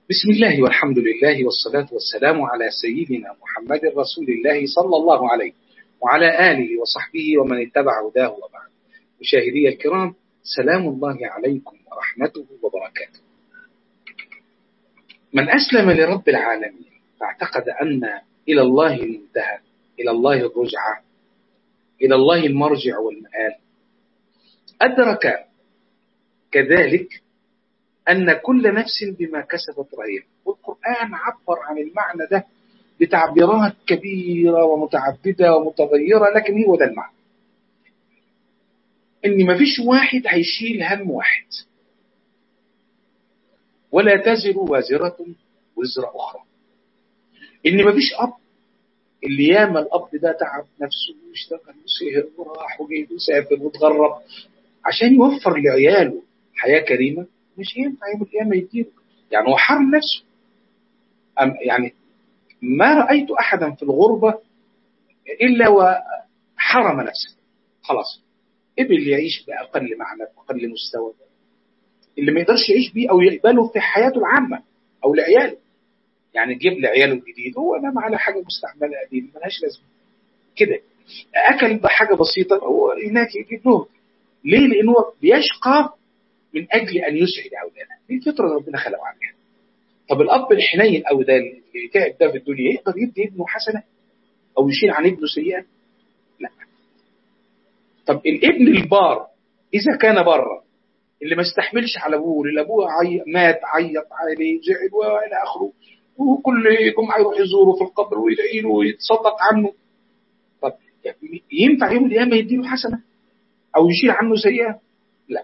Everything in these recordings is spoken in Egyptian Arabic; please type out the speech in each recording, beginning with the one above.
بسم الله والحمد لله والصلاة والسلام على سيدنا محمد رسول الله صلى الله عليه وعلى آله وصحبه ومن اتبع هداه وبعد مشاهدي الكرام سلام الله عليكم ورحمته وبركاته من أسلم لرب العالمين فاعتقد أن إلى الله المنتهى إلى الله الرجعة إلى الله المرجع والمآل أدرك كذلك أن كل نفس بما كسبت رهينة والقرآن عبر عن المعنى ده بتعبيرات كبيرة ومتعددة ومتغيرة لكن هو ده المعنى إن مفيش واحد هيشيل هم واحد ولا تزر وازرة وزر أخرى إن مفيش أب اللي ياما الأب ده تعب نفسه واشتغل وسهر وراح وجه وسافر وتغرب عشان يوفر لعياله حياة كريمة مش ينفع يوم القيامة يديله يعني هو حرم نفسه أم يعني ما رأيت أحدا في الغربة إلا وحرم نفسه خلاص قبل يعيش بأقل معنى بأقل مستوى اللي ما يقدرش يعيش بيه أو يقبله في حياته العامة أو لعياله يعني جيب لعياله الجديد هو نام على حاجة مستعملة قديمة ملهاش لازمة كده أكل بحاجة بسيطة هو هناك يجيب له ليه؟ لأنه بيشقى من أجل أن يسعد أولاده دي فطرة ربنا خلقه عليها طب الأب الحنين أو ده اللي تعب ده في الدنيا يقدر يدي ابنه حسنة أو يشيل عن ابنه سيئة لا طب الابن البار إذا كان برا اللي ما استحملش على أبوه اللي أبوه عي... مات عيط عليه زعل وإلى آخره وكل جمعة يروح يزوره في القبر ويدعي له ويتصدق عنه طب ينفع يوم القيامة يديله حسنة أو يشيل عنه سيئة لا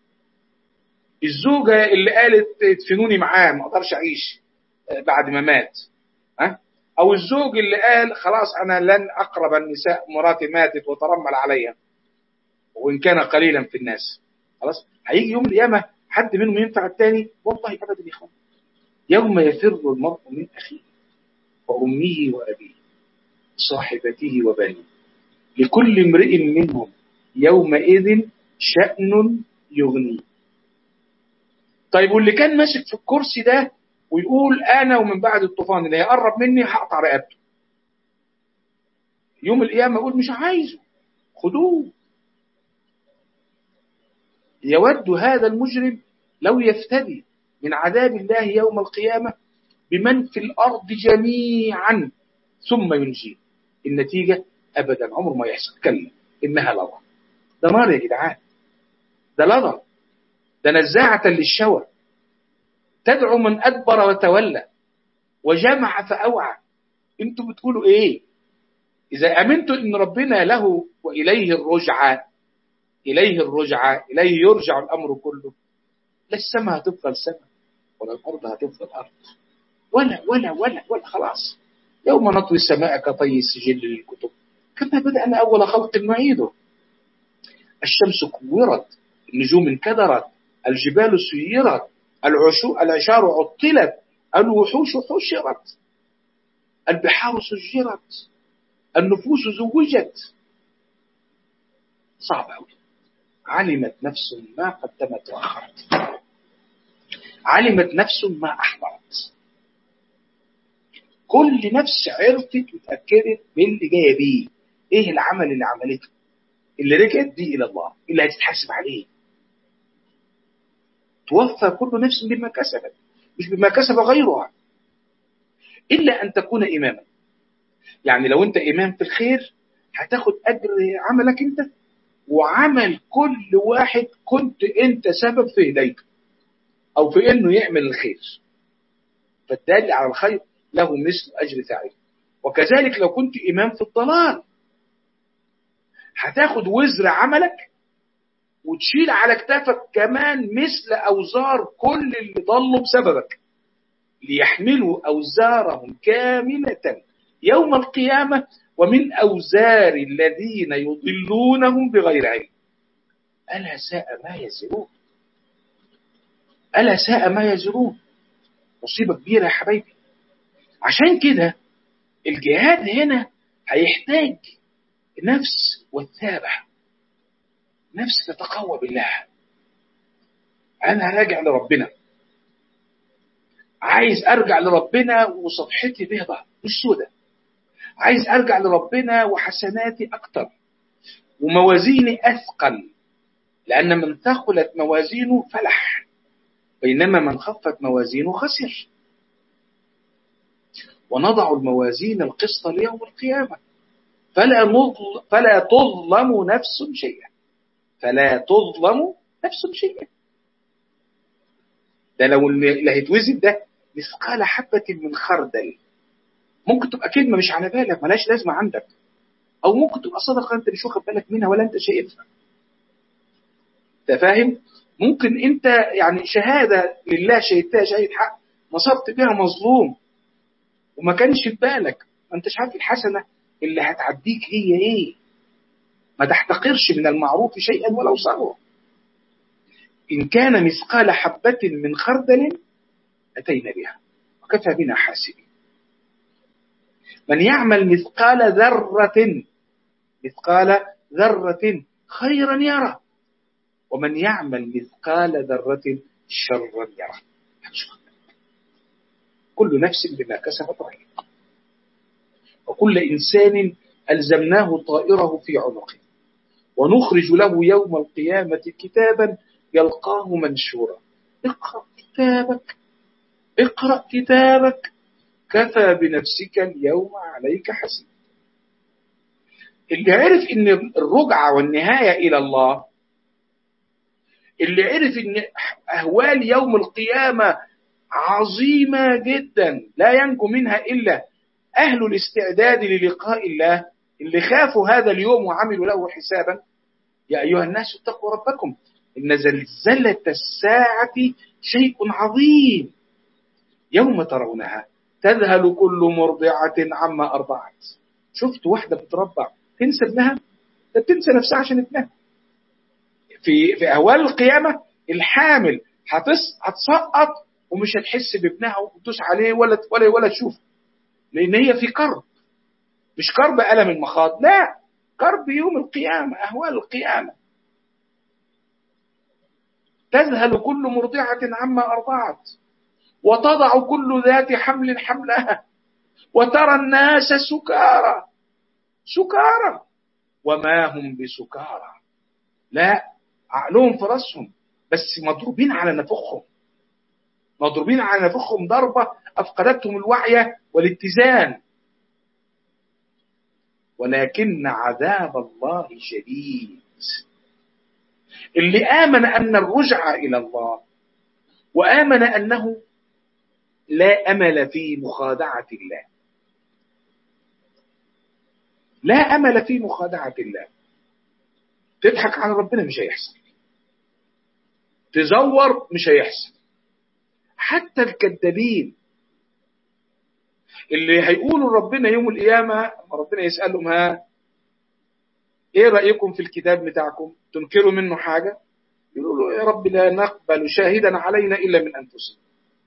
الزوجة اللي قالت ادفنوني معاه ما اقدرش اعيش بعد ما مات ها او الزوج اللي قال خلاص انا لن اقرب النساء مراتي ماتت وترمل عليها وان كان قليلا في الناس خلاص هيجي يوم القيامه حد منهم ينفع الثاني والله ابدا يا اخوان يوم يفر المرء من اخيه وامه وابيه صاحبته وبنيه لكل امرئ منهم يومئذ شأن يغنيه طيب واللي كان ماسك في الكرسي ده ويقول انا ومن بعد الطوفان اللي هيقرب مني هقطع رقبته يوم القيامه يقول مش عايزه خدوه يود هذا المجرم لو يفتدي من عذاب الله يوم القيامه بمن في الارض جميعا ثم ينجيه النتيجه ابدا عمره ما يحصل كلا انها لظى ده نار يا جدعان ده لظى ده نزاعة للشوى تدعو من أدبر وتولى وجمع فأوعى انتوا بتقولوا ايه إذا أمنتوا إن ربنا له وإليه الرجعة إليه الرجعة إليه يرجع الأمر كله لا السماء هتفضل سماء ولا الأرض هتفضل أرض ولا ولا ولا ولا خلاص يوم نطوي السماء كطي السجل للكتب كما بدأنا أول خلق نعيده الشمس كورت النجوم انكدرت الجبال سيرت العشو العشار عطلت الوحوش حشرت البحار سجرت النفوس زوجت صعب أوي علمت نفس ما قدمت وأخرت علمت نفس ما أحضرت كل نفس عرفت وتأكدت باللي جاية بيه ايه العمل اللي عملته اللي رجعت بيه الى الله اللي هتتحاسب عليه توفى كل نفس بما كسبت مش بما كسب غيرها إلا أن تكون إماما يعني لو أنت إمام في الخير هتاخد أجر عملك أنت وعمل كل واحد كنت أنت سبب في هدايته أو في أنه يعمل الخير فالدال على الخير له مثل أجر فاعله وكذلك لو كنت إمام في الضلال هتاخد وزر عملك وتشيل على كتافك كمان مثل أوزار كل اللي ضلوا بسببك ليحملوا أوزارهم كاملة يوم القيامة ومن أوزار الذين يضلونهم بغير علم ألا ساء ما يزرون ألا ساء ما يزرون مصيبة كبيرة يا حبايبي عشان كده الجهاد هنا هيحتاج نفس والثابة نفس تتقوى بالله أنا راجع لربنا عايز ارجع لربنا وصفحتي بيضة مش سودة عايز ارجع لربنا وحسناتي اكتر وموازيني اثقل لان من ثقلت موازينه فلح بينما من خفت موازينه خسر ونضع الموازين القسط ليوم القيامة فلا, نظل فلا تظلم نفس شيئا فلا تظلم نفس شيئا ده لو اللي هيتوزن ده مثقال حبة من خردل ممكن تبقى كلمة مش على بالك ملاش لازمة عندك أو ممكن تبقى صدقة أنت مش واخد بالك منها ولا أنت شايفها أنت فاهم؟ ممكن أنت يعني شهادة لله شهدتها شهيد حق نصبت بها مظلوم وما كانش في بالك ما أنتش عارف الحسنة اللي هتعديك هي إيه ما تحتقرش من المعروف شيئا ولو صغر إن كان مثقال حبة من خردل أتينا بها وكفى بنا حاسبين من يعمل مثقال ذرة مثقال ذرة خيرا يرى ومن يعمل مثقال ذرة شرا يرى كل نفس بما كسبت رهين وكل إنسان ألزمناه طائره في عنقه ونخرج له يوم القيامة كتابا يلقاه منشورا اقرأ كتابك اقرأ كتابك كفى بنفسك اليوم عليك حسيب اللي عرف ان الرجعة والنهاية الى الله اللي عرف ان اهوال يوم القيامة عظيمة جدا لا ينجو منها الا اهل الاستعداد للقاء الله اللي خافوا هذا اليوم وعملوا له حسابا يا ايها الناس اتقوا ربكم ان زلزلة الساعة شيء عظيم يوم ترونها تذهل كل مرضعة عما أرضعت شفت واحدة بترضع تنسى ابنها ده بتنسى نفسها عشان ابنها في في أهوال القيامة الحامل هتص هتسقط ومش هتحس بابنها وتدوس عليه ولا ولا ولا تشوف لأن هي في كرب مش كرب ألم المخاض لا كرب يوم القيامة أهوال القيامة تذهل كل مرضعة عما أرضعت وتضع كل ذات حمل حملها وترى الناس سكارى سكارى وما هم بسكارى لا عقلهم في راسهم بس مضروبين على نفخهم مضروبين على نفخهم ضربة أفقدتهم الوعي والاتزان ولكن عذاب الله شديد اللي آمن أن الرجعة إلى الله وآمن أنه لا أمل في مخادعة الله لا أمل في مخادعة الله تضحك على ربنا مش هيحصل تزور مش هيحصل حتى الكذابين اللي هيقولوا ربنا يوم القيامة ربنا يسألهم ها ايه رأيكم في الكتاب بتاعكم تنكروا منه حاجة يقولوا له يا رب لا نقبل شاهدا علينا إلا من أنفسنا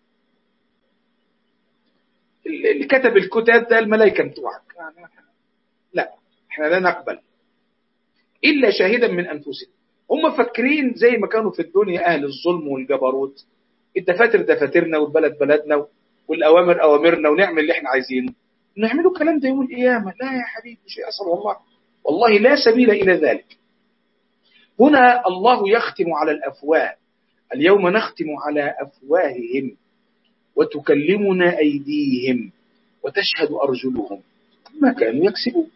اللي كتب الكتاب ده الملائكة بتوعك لا احنا لا نقبل إلا شاهدا من أنفسنا هم فاكرين زي ما كانوا في الدنيا أهل الظلم والجبروت الدفاتر دفاترنا والبلد بلدنا والأوامر أوامرنا ونعمل اللي احنا عايزينه نعملوا الكلام ده يوم القيامة لا يا حبيبي شيء أصل والله والله لا سبيل إلى ذلك هنا الله يختم على الأفواه اليوم نختم على أفواههم وتكلمنا أيديهم وتشهد أرجلهم ما كانوا يكسبون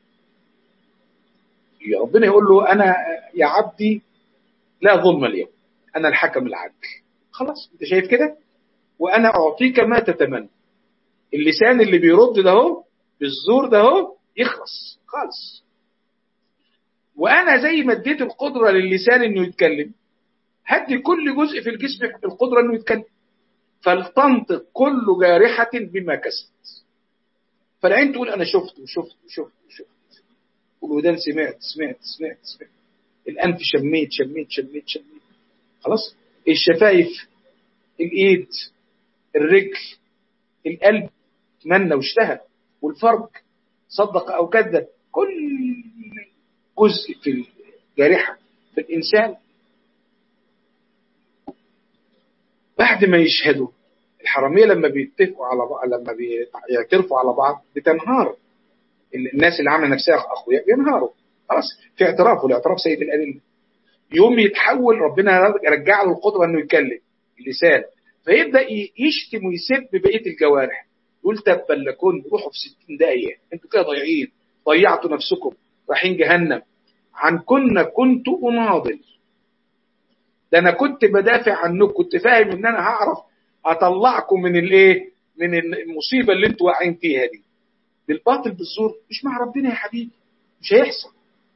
يا ربنا يقول له أنا يا عبدي لا ظلم اليوم أنا الحكم العدل خلاص أنت شايف كده وأنا أعطيك ما تتمنى اللسان اللي بيرد ده هو بالزور ده هو يخلص خالص وانا زي ما اديت القدره للسان انه يتكلم هدي كل جزء في الجسم القدره انه يتكلم فلتنطق كل جارحه بما كسبت فالعين تقول انا شفت وشفت وشفت وشفت والودان سمعت سمعت سمعت سمعت الانف شميت شميت شميت شميت خلاص الشفايف الايد الرجل القلب تمنى واشتهى والفرج صدق او كذب كل جزء في الجارحة في الإنسان بعد ما يشهدوا الحراميه لما بيتفقوا على بعض لما بيعترفوا على بعض بتنهار الناس اللي عامله نفسها اخويا بينهاروا خلاص في اعتراف والاعتراف سيد الادله يوم يتحول ربنا يرجع له القدره انه يتكلم اللسان فيبدا يشتم ويسب بقيه الجوارح يقول تبا لكم روحوا في 60 دقيقه انتوا كده ضايعين ضيعتوا نفسكم رايحين جهنم عن كنا كنت اناضل ده انا كنت بدافع عنكم كنت فاهم ان انا هعرف اطلعكم من الايه من المصيبه اللي انتوا واقعين فيها دي بالباطل بالزور مش مع ربنا يا حبيبي مش هيحصل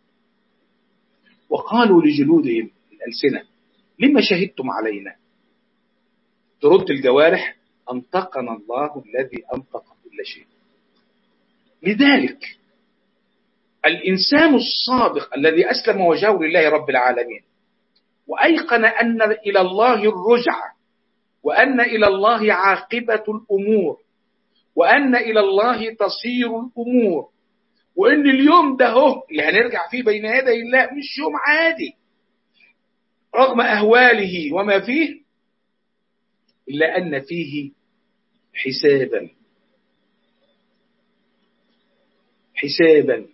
وقالوا لجلودهم الألسنة لما شهدتم علينا ترد الجوارح أنطقنا الله الذي أنطق كل شيء لذلك الإنسان الصادق الذي أسلم وجهه لله رب العالمين وأيقن أن إلى الله الرجعة وأن إلى الله عاقبة الأمور وأن إلى الله تصير الأمور وإن اليوم ده هو اللي هنرجع فيه بين يدي الله مش يوم عادي رغم أهواله وما فيه إلا أن فيه حسابا حسابا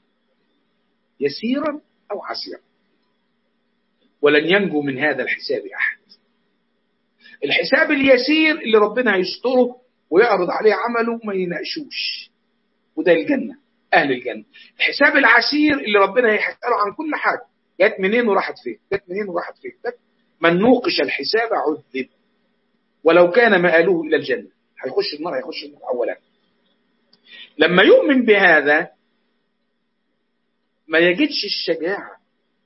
يسيرا أو عسيرا ولن ينجو من هذا الحساب أحد الحساب اليسير اللي ربنا هيستره ويعرض عليه عمله ما يناقشوش وده الجنة أهل الجنة الحساب العسير اللي ربنا هيسأله عن كل حاجة جت منين وراحت فين جت منين وراحت فين جت من نوقش الحساب عذب ولو كان مآله إلى الجنة هيخش النار هيخش النار أولا لما يؤمن بهذا ما يجدش الشجاعة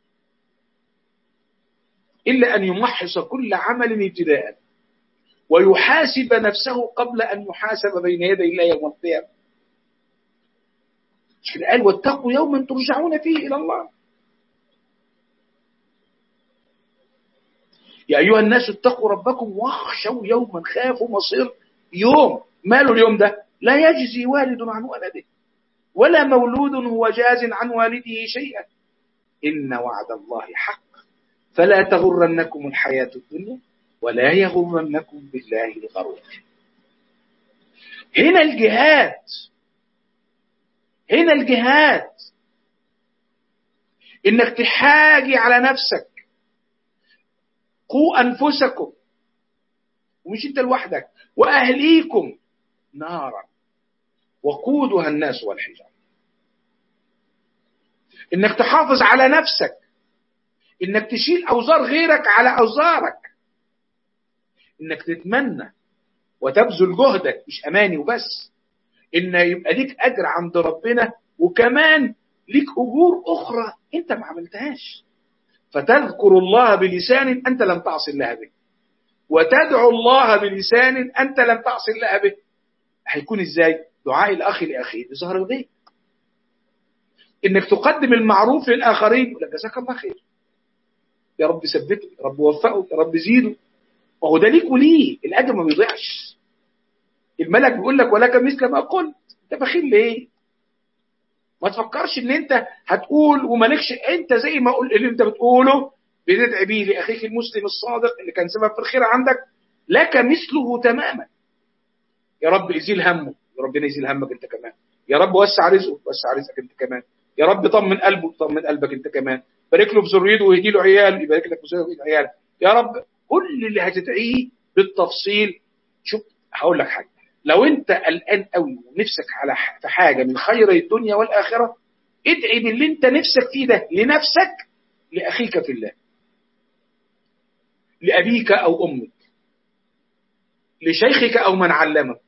إلا أن يمحص كل عمل ابتداء ويحاسب نفسه قبل أن يحاسب بين يدي الله يوم القيامة مش كده قال واتقوا يوما ترجعون فيه إلى الله يا أيها الناس اتقوا ربكم واخشوا يوما خافوا مصير يوم ماله اليوم ده لا يجزي والد عن ولده ولا مولود هو جاز عن والده شيئا إن وعد الله حق فلا تغرنكم الحياة الدنيا ولا يغرنكم بالله الغرور هنا الجهاد هنا الجهاد انك تحاجي على نفسك قوا انفسكم ومش انت لوحدك واهليكم نارا وقودها الناس والحجاره انك تحافظ على نفسك انك تشيل اوزار غيرك على اوزارك انك تتمنى وتبذل جهدك مش اماني وبس ان يبقى ليك اجر عند ربنا وكمان ليك اجور اخرى انت ما عملتهاش فتذكر الله بلسان انت لم تعص الله به وتدعو الله بلسان انت لم تعص الله به هيكون ازاي دعاء الاخ لاخيه بظهر الغيب انك تقدم المعروف للاخرين يقول جزاك الله خير يا رب ثبته يا رب وفقه يا رب زيده وهو ده ليك وليه الاجر ما بيضيعش الملك بيقول لك ولك مثل ما قلت انت بخيل ليه ما تفكرش ان انت هتقول ومالكش انت زي ما قول اللي انت بتقوله بتدعي بيه لاخيك المسلم الصادق اللي كان سبب في الخير عندك لك مثله تماما يا رب ازيل همه يا ربنا يزيل همك انت كمان يا رب وسع رزقه وسع رزقك انت كمان يا رب طمن قلبه طمن قلبك انت كمان بارك له في ذريته ويهدي له عيال يبارك لك في ذريته عيال يا رب كل اللي هتدعيه بالتفصيل شوف هقول لك حاجه لو انت قلقان قوي ونفسك على في حاجه من خير الدنيا والاخره ادعي باللي انت نفسك فيه ده لنفسك لاخيك في الله لابيك او امك لشيخك او من علمك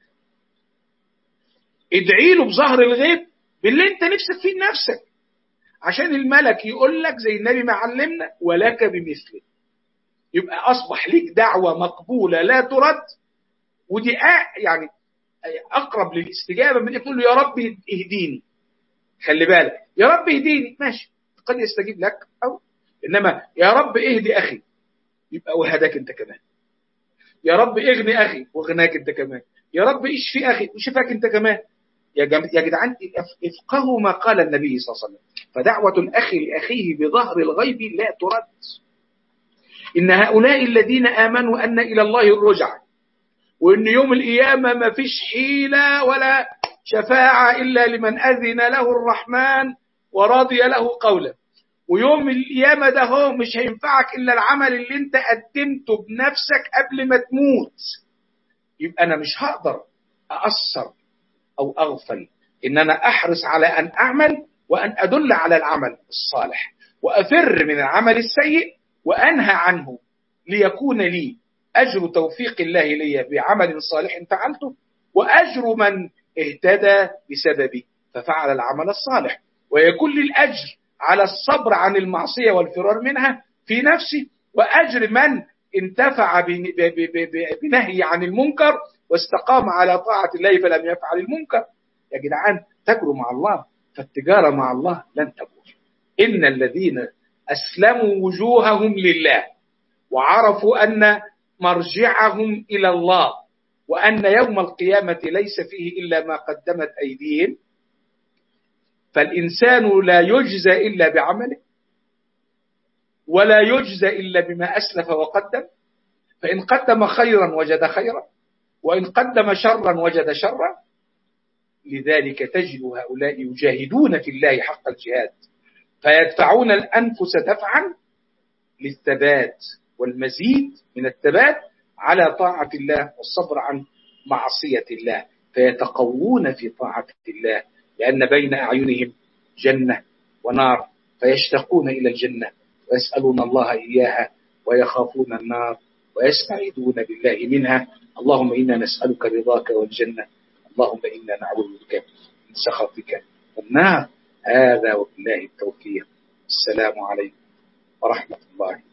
ادعي له بظهر الغيب باللي انت نفسك فيه لنفسك عشان الملك يقول لك زي النبي ما علمنا ولك بمثله يبقى اصبح ليك دعوه مقبوله لا ترد ودي يعني اقرب للاستجابه من انك تقول له يا رب اهديني خلي بالك يا رب اهديني ماشي قد يستجيب لك او انما يا رب اهدي اخي يبقى وهداك انت كمان يا رب اغني اخي وغناك انت كمان يا رب اشفي اخي وشفاك انت كمان يا يا جدعان افقهوا ما قال النبي صلى الله عليه وسلم فدعوة الأخ لأخيه بظهر الغيب لا ترد إن هؤلاء الذين آمنوا أن إلى الله الرجع وإن يوم القيامة ما فيش حيلة ولا شفاعة إلا لمن أذن له الرحمن ورضي له قولا ويوم القيامة ده هو مش هينفعك إلا العمل اللي أنت قدمته بنفسك قبل ما تموت يبقى أنا مش هقدر أأثر أو أغفل إن أنا أحرص على أن أعمل وأن أدل على العمل الصالح وأفر من العمل السيء وأنهى عنه ليكون لي أجر توفيق الله لي بعمل صالح فعلته وأجر من اهتدى بسببي ففعل العمل الصالح ويكون لي الأجر على الصبر عن المعصية والفرار منها في نفسي وأجر من انتفع بنهي عن المنكر واستقام على طاعة الله فلم يفعل المنكر يا جدعان تجروا مع الله فالتجارة مع الله لن تبور إن الذين أسلموا وجوههم لله وعرفوا أن مرجعهم إلى الله وأن يوم القيامة ليس فيه إلا ما قدمت أيديهم فالإنسان لا يجزى إلا بعمله ولا يجزى إلا بما أسلف وقدم فإن قدم خيرا وجد خيرا وإن قدم شرا وجد شرا لذلك تجد هؤلاء يجاهدون في الله حق الجهاد فيدفعون الأنفس دفعا للثبات والمزيد من الثبات على طاعة الله والصبر عن معصية الله فيتقوون في طاعة الله لأن بين أعينهم جنة ونار فيشتقون إلى الجنة ويسألون الله إياها ويخافون النار ويستعيذون بالله منها اللهم إنا نسألك رضاك والجنة اللهم إنا نعوذ بك من سخطك والنار هذا وبالله التوفيق السلام عليكم ورحمة الله